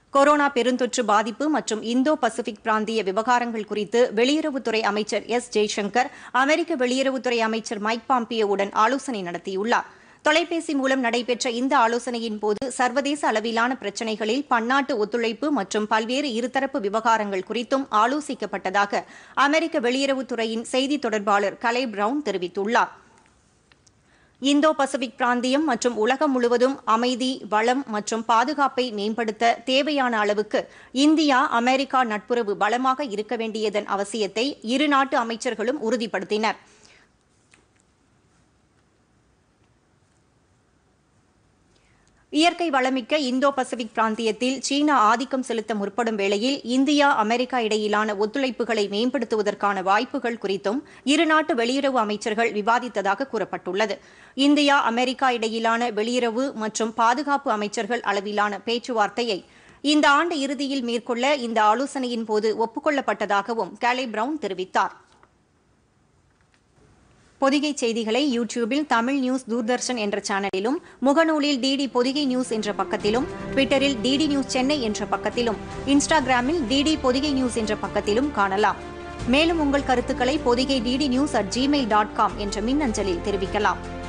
corona பெருந்தொற்று பாதிப்பு மற்றும் இந்தோ பசிபிக் பிராந்திய விவகாரங்கள் குறித்து வெளியுறவுத்துறை அமைச்சர் எஸ் ஜெய்சங்கர் அமெரிக்க வெளியுறவுத்துறை அமைச்சர் மைக் பாம்பியோவுடன் ஆலோசனை நடத்தியுள்ளார் தொலைபேசி மூலம் நடைபெற்ற இந்த ஆலோசனையின் போது சர்வதேச அளவிலான பிரச்சினைகளில் பன்னாட்டு ஒத்துழைப்பு மற்றும் பல்வேறு இருதரப்பு விவகாரங்கள் குறித்தும் ஆலோசிக்கப்பட்டதாக அமெரிக்க வெளியுறவுத்துறையின் செய்தி தொடர்பாளர் கலை பிரவுன் தெரிவித்துள்ளார் இந்தோ பசிபிக் பிராந்தியம் மற்றும் உலகம் முழுவதும் அமைதி வளம் மற்றும் பாதுகாப்பை மேம்படுத்த தேவையான அளவுக்கு இந்தியா அமெரிக்கா நட்புறவு பலமாக இருக்க வேண்டியதன் அவசியத்தை இரு நாட்டு அமைச்சர்களும் உறுதிப்படுத்தினர் இயற்கை வளமிக்க இந்தோ பசிபிக் பிராந்தியத்தில் சீனா ஆதிக்கம் செலுத்த முற்படும் வேளையில் இந்தியா அமெரிக்கா இடையிலான ஒத்துழைப்புகளை மேம்படுத்துவதற்கான வாய்ப்புகள் குறித்தும் இருநாட்டு வெளியுறவு அமைச்சர்கள் விவாதித்ததாக கூறப்பட்டுள்ளது இந்தியா அமெரிக்கா இடையிலான வெளியுறவு மற்றும் பாதுகாப்பு அமைச்சர்கள் அளவிலான பேச்சுவார்த்தையை இந்த ஆண்டு இறுதியில் மேற்கொள்ள இந்த ஆலோசனையின் போது ஒப்புக்கொள்ளப்பட்டதாகவும் கேலை பிரவுன் தெரிவித்தார் பொதிகை செய்திகளை யூடியூபில் தமிழ் நியூஸ் தூர்தர்ஷன் என்ற சேனலிலும் முகநூலில் டிடி பொதிகை நியூஸ் என்ற பக்கத்திலும் ட்விட்டரில் டிடி நியூஸ் சென்னை என்ற பக்கத்திலும் இன்ஸ்டாகிராமில் டிடி பொதிகை நியூஸ் என்ற பக்கத்திலும் காணலாம் மேலும் உங்கள் கருத்துக்களை Podhigai DD news at Gmail dot com என்ற மின்னஞ்சலில் தெரிவிக்கலாம்